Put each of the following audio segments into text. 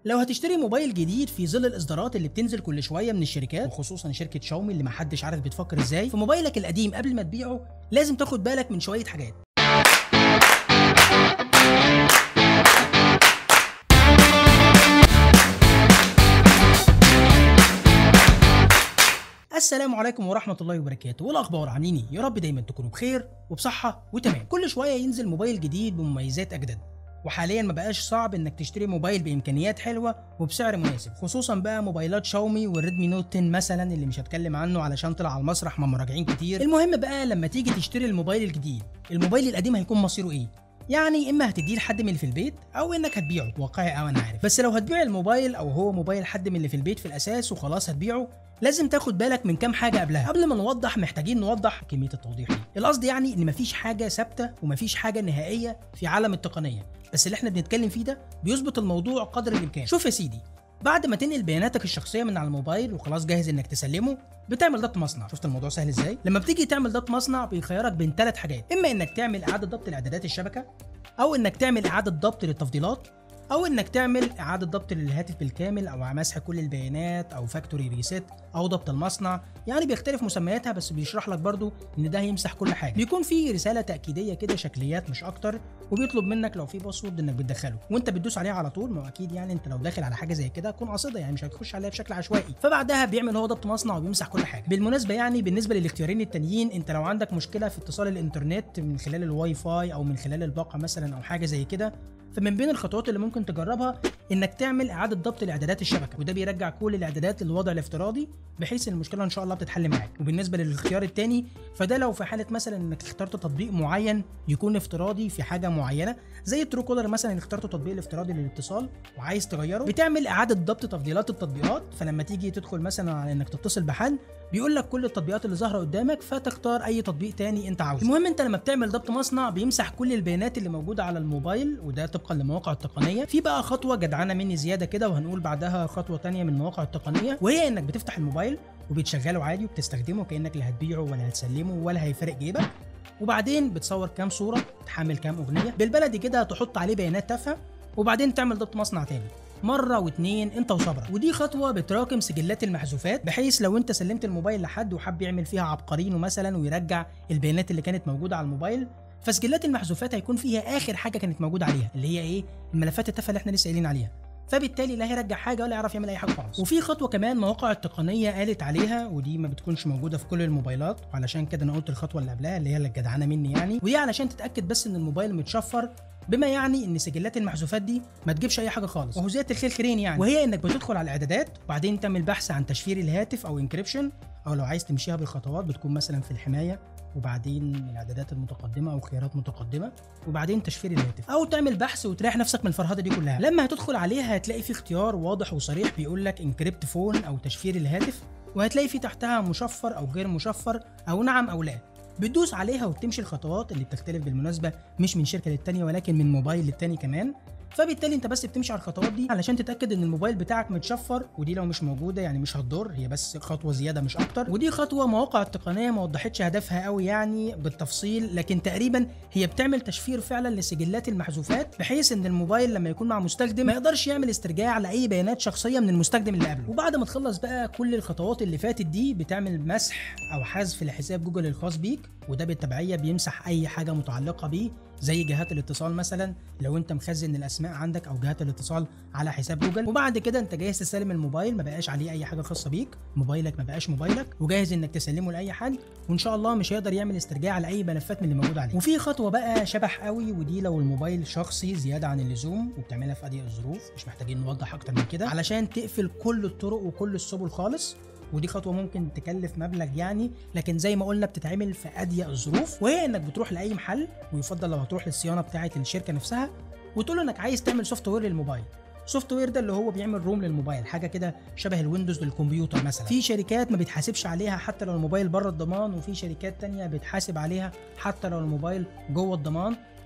لو هتشتري موبايل جديد في ظل الاصدارات اللي بتنزل كل شويه من الشركات وخصوصا شركه شاومي اللي محدش عارف بتفكر ازاي في موبايلك القديم قبل ما تبيعه لازم تاخد بالك من شويه حاجات السلام عليكم ورحمة الله وبركاته، والأخبار عاملين إيه؟ يا رب دايما تكونوا بخير وبصحة وتمام، كل شوية ينزل موبايل جديد بمميزات أجدد، وحاليا ما بقاش صعب انك تشتري موبايل بامكانيات حلوه وبسعر مناسب خصوصا بقى موبايلات شاومي والريدمي نوت 10 مثلا اللي مش هتكلم عنه علشان طلع على المسرح مع مراجعين كتير المهم بقى لما تيجي تشتري الموبايل الجديد الموبايل القديم هيكون مصيره ايه يعني اما هتديه لحد من اللي في البيت او انك هتبيعه واقعي او انا عارف بس لو هتبيع الموبايل او هو موبايل حد من اللي في البيت في الاساس وخلاص هتبيعه لازم تاخد بالك من كام حاجه قبلها قبل ما نوضح محتاجين نوضح كميه التوضيح دي القصد يعني ان مفيش حاجه ثابته ومفيش حاجه نهائيه في عالم التقنيه بس اللي احنا بنتكلم فيه ده بيظبط الموضوع قدر الامكان شوف يا سيدي بعد ما تنقل بياناتك الشخصيه من على الموبايل وخلاص جاهز انك تسلمه بتعمل ضبط مصنع شفت الموضوع سهل ازاي لما بتيجي تعمل ضبط مصنع بيخيرك بين ثلاث حاجات اما انك تعمل اعاده ضبط لاعدادات الشبكه او انك تعمل اعاده ضبط للتفضيلات او انك تعمل اعاده ضبط للهاتف بالكامل او مسح كل البيانات او فاكتوري ريست او ضبط المصنع يعني بيختلف مسمياتها بس بيشرح لك برضو ان ده هيمسح كل حاجه بيكون في رساله تاكيديه كده شكليات مش اكتر وبيطلب منك لو في باسورد انك بتدخله وانت بتدوس عليه على طول ما هو اكيد يعني انت لو داخل على حاجه زي كده تكون قاصده يعني مش هتخش عليها بشكل عشوائي فبعدها بيعمل هو ضبط مصنع وبيمسح كل حاجه بالمناسبه يعني بالنسبه للاختيارين التانيين انت لو عندك مشكله في اتصال الانترنت من خلال الواي فاي او من خلال الباقه مثلا او حاجه زي كده فمن بين الخطوات اللي ممكن تجربها انك تعمل اعاده ضبط لاعدادات الشبكه وده بيرجع كل الاعدادات للوضع الافتراضي بحيث ان المشكله ان شاء الله بتتحل معاك وبالنسبه للاختيار الثاني فده لو في حاله مثلا انك اخترت تطبيق معين يكون افتراضي في حاجه معينه زي الترو كولر مثلا اخترت تطبيق الافتراضي للاتصال وعايز تغيره بتعمل اعاده ضبط تفضيلات التطبيقات فلما تيجي تدخل مثلا على انك تتصل بحد بيقول لك كل التطبيقات اللي ظاهره قدامك فتختار اي تطبيق تاني انت عاوزه المهم انت لما بتعمل ضبط مصنع بيمسح كل البيانات اللي موجوده على الموبايل وده طبقا لمواقع التقنيه في بقى خطوه جدعانه مني زياده كده وهنقول بعدها خطوه تانية من المواقع التقنيه وهي انك بتفتح الموبايل وبتشغله عادي وبتستخدمه كانك لا هتبيعه ولا هتسلمه ولا هيفرق جيبك وبعدين بتصور كام صوره تحمل كام اغنيه بالبلدي كده تحط عليه بيانات تافهه وبعدين تعمل ضبط مصنع تاني مره واتنين انت وصبرك ودي خطوه بتراكم سجلات المحذوفات بحيث لو انت سلمت الموبايل لحد وحب يعمل فيها عبقرينه مثلا ويرجع البيانات اللي كانت موجوده على الموبايل فسجلات المحذوفات هيكون فيها اخر حاجه كانت موجوده عليها اللي هي ايه الملفات التافهه اللي احنا لسه قايلين عليها فبالتالي لا هيرجع حاجه ولا يعرف يعمل اي حاجه خالص وفي خطوه كمان مواقع التقنيه قالت عليها ودي ما بتكونش موجوده في كل الموبايلات وعلشان كده انا قلت الخطوه اللي قبلها اللي هي الجدعانه مني يعني ودي علشان تتاكد بس ان الموبايل متشفر بما يعني ان سجلات المحذوفات دي ما تجيبش اي حاجه خالص وهو زياده الخير خيرين يعني وهي انك بتدخل على الاعدادات وبعدين تعمل بحث عن تشفير الهاتف او انكريبشن او لو عايز تمشيها بالخطوات بتكون مثلا في الحمايه وبعدين الاعدادات المتقدمه او خيارات متقدمه وبعدين تشفير الهاتف او تعمل بحث وتريح نفسك من الفرهده دي كلها لما هتدخل عليها هتلاقي في اختيار واضح وصريح بيقول لك انكريبت فون او تشفير الهاتف وهتلاقي في تحتها مشفر او غير مشفر او نعم او لا بتدوس عليها وبتمشي الخطوات اللي بتختلف بالمناسبه مش من شركه للتانيه ولكن من موبايل للتاني كمان فبالتالي انت بس بتمشي على الخطوات دي علشان تتاكد ان الموبايل بتاعك متشفر ودي لو مش موجوده يعني مش هتضر هي بس خطوه زياده مش اكتر ودي خطوه مواقع التقنيه ما وضحتش هدفها قوي يعني بالتفصيل لكن تقريبا هي بتعمل تشفير فعلا لسجلات المحذوفات بحيث ان الموبايل لما يكون مع مستخدم ما يقدرش يعمل استرجاع لاي بيانات شخصيه من المستخدم اللي قبله وبعد ما تخلص بقى كل الخطوات اللي فاتت دي بتعمل مسح او حذف لحساب جوجل الخاص بيك وده بالتبعيه بيمسح اي حاجه متعلقه بيه زي جهات الاتصال مثلا لو انت مخزن الاسماء عندك او جهات الاتصال على حساب جوجل وبعد كده انت جاهز تستلم الموبايل ما بقاش عليه اي حاجه خاصه بيك موبايلك ما بقاش موبايلك وجاهز انك تسلمه لاي حد وان شاء الله مش هيقدر يعمل استرجاع لاي ملفات من اللي موجود عليه وفي خطوه بقى شبح قوي ودي لو الموبايل شخصي زياده عن اللزوم وبتعملها في اضيق الظروف مش محتاجين نوضح اكتر من كده علشان تقفل كل الطرق وكل السبل خالص ودي خطوه ممكن تكلف مبلغ يعني لكن زي ما قلنا بتتعمل في اضيق الظروف وهي انك بتروح لاي محل ويفضل لو هتروح للصيانه بتاعه الشركه نفسها وتقول له انك عايز تعمل سوفت وير للموبايل سوفت وير ده اللي هو بيعمل روم للموبايل حاجه كده شبه الويندوز للكمبيوتر مثلا في شركات ما بتحاسبش عليها حتى لو الموبايل بره الضمان وفي شركات تانية بتحاسب عليها حتى لو الموبايل جوه الضمان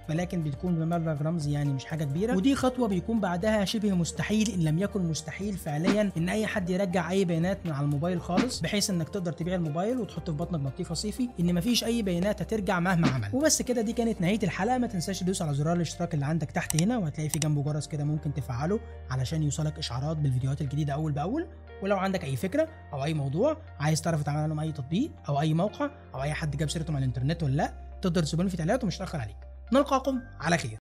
ولكن بتكون بمبلغ رمزي يعني مش حاجه كبيره ودي خطوه بيكون بعدها شبه مستحيل ان لم يكن مستحيل فعليا ان اي حد يرجع اي بيانات من على الموبايل خالص بحيث انك تقدر تبيع الموبايل وتحط في بطنك بطيخه صيفي ان مفيش اي بيانات هترجع مهما عمل وبس كده دي كانت نهايه الحلقه ما تنساش تدوس على زرار الاشتراك اللي عندك تحت هنا وهتلاقي في جنبه جرس كده ممكن تفعله علشان يوصلك اشعارات بالفيديوهات الجديده اول باول ولو عندك اي فكره او اي موضوع عايز تعرف اتعمل لهم اي تطبيق او اي موقع او اي حد جاب سيرته على الانترنت ولا لا تقدر تسيبوني في تعليقات ومش هتاخر عليك نلقاكم على خير